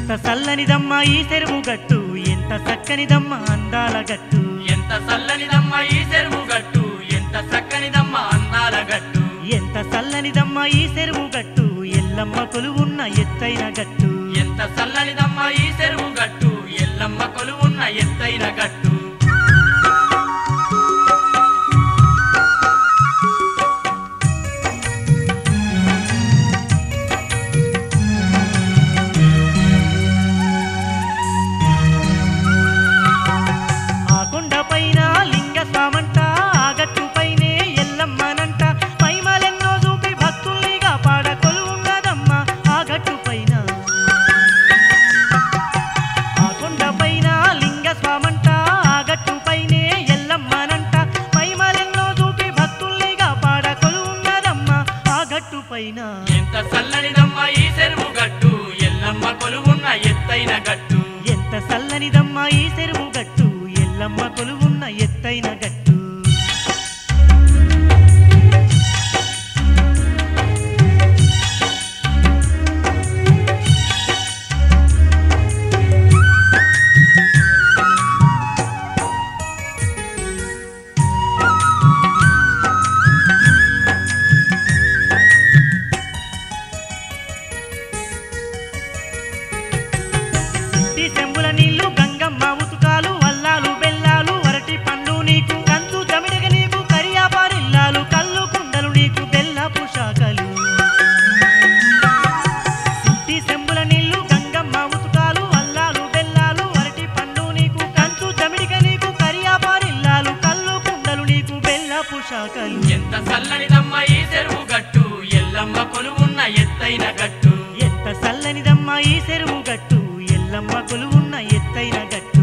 ఎంత చల్లనిదమ్మా ఈ చెరువు గట్టు ఎంత చక్కనిదమ్మా అందాల గట్టు ఎంత చల్లనిదమ్మ ఈ చెరువు గట్టు ఎంత చక్కనిదమ్మ అందాల గట్టు ఎంత చల్లనిదమ్మా ఈ చెరువు గట్టు ఎల్లమ్మ కొలువున్న ఎత్తైన గట్టు ఎంత చల్లనిదమ్మ ఈ చెరువు గట్టు ఎల్లమ్మ కొలువున్న ఎత్తైన గట్టు ఆ కొండ పైన లింగ స్వామంట ఆ గట్టు పైనే ఎల్లమ్మనంట మైమలెన్నో చూపి భక్తుల్నిగా పాడ కొలువున్నదమ్మా ఆ గట్టు పైన ఆ కొండ పైన లింగ స్వామంట ఆ గట్టు పైనే ఎల్లమ్మనంట మైమలెన్నో చూపి భక్తుల్నిగా పాడ కొలువున్నదమ్మా ఆ గట్టు పైన ఎంత చల్లనిదమ్మ ఈ చెరువు గట్టు ఎల్లమ్మ కొలువున్న ఎత్తైన గట్టు ఎంత చల్లనిదమ్మా ఈ చెరువు గట్టు ఎల్లమ్మ కొలువున్న ఎత్తైన గట్టు ఈ చెంబుల నీళ్లు గంగమ్మ ఉతుకాలు అల్లాలు బెల్లాలు వరటి పండు నీకు కంచు జమిడగ నీకు కరియాపారిల్లాలు కల్లు కుండలు నీకు బెల్లపు శాఖలు ఈ చెంబుల నీళ్లు గంగమ్మ ఉతుకాలు అల్లాలు బెల్లాలు వరటి పండు నీకు కంచు జమిడిగ నీకు కరియాపారిల్లాలు కల్లు కుండలు నీకు బెల్లపు శాఖలు ఎంత చల్లనిదమ్మ ఈ చెరువు గట్టు ఎల్లమ్మ కొలువున్న ఎత్తైన గట్టు ఎంత చల్లనిదమ్మా ఈ చెరువు గట్టు ఎల్లమ్మ కొలువున్న ఎత్తైన గట్టు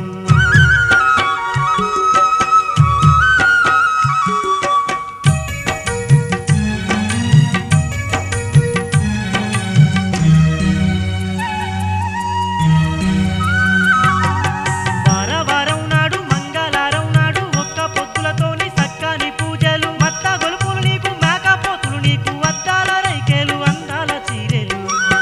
వార వారం నాడు మంగళారం నాడు ఒక్క పొద్దులతోని సక్కని పూజలు మత్త గొలుపులు నీకు మేకపోతులు నీకు అద్దాల రైకేలు అందాల చీరెలు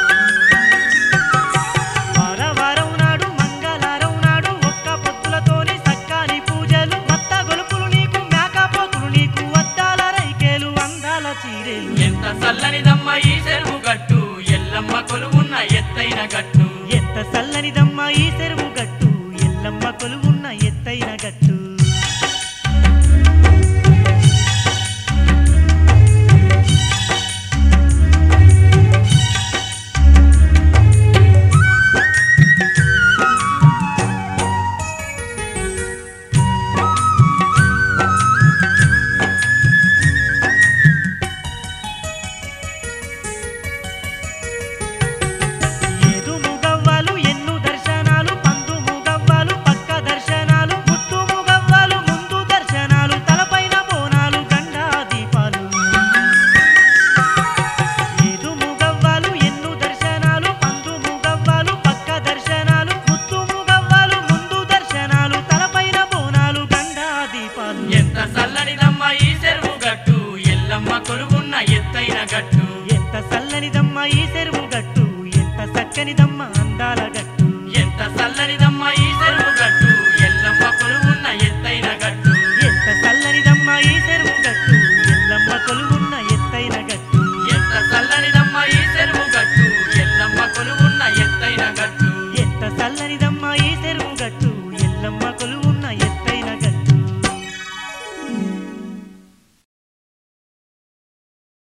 వార వారం నాడు మంగళారం నాడు ఒక్క పొద్దులతోని సక్కని పూజలు మత్త గొలుపులు నీకు మేకపోతులు నీకు అద్దాల రైకేలు అందాల చీరెలు ఎంత చల్లనిదమ్మ ఈ చెరువు గట్టు ఎల్లమ్మ కొలువున్న ఎత్తైన గట్టు ఎంత చల్లనిదమ్మా ఈ చెరువు గట్టు ఎల్లమ్మ కొలువున్న ఎత్తైన గట్టు ఏదు ముగవ్వాలు ఎన్ను దర్శనాలు పందు ముగవ్వాలు పక్క దర్శనాలు ముత్తు ముగవ్వాలు ముందు దర్శనాలు తలపైన బోనాలు గండా దీపాలు ఏదు ముగవ్వాలు ఎన్ను దర్శనాలు పందు ముగవ్వాలు పక్క దర్శనాలు ముత్తు ముగవ్వాలు ముందు దర్శనాలు తలపైన బోనాలు గండా దీపాలు ఎంత చల్లనిదమ్మ ఈ చెరువు గట్టు ఎల్లమ్మ కొలువున్న ఎత్తైన గట్టు ఎంత చల్లనిదమ్మా ఈ చెరువు గట్టు ఎంత చక్కనిదమ్మ అందాల గట్టు ఎంత చల్లనిదమ్మ ఈ చెరువు గట్టు ఎల్లమ్మ కొలువున్న ఎత్తైన గట్టు ఎంత చల్లనిదమ్మా ఈ చెరువు గట్టు ఎల్లమ్మ కొలువున్న ఎత్తైన గట్టు ఎంత చల్లనిదమ్మ ఈ చెరువు గట్టు ఎల్లమ్మ కొలువున్న ఎత్తైన గట్టు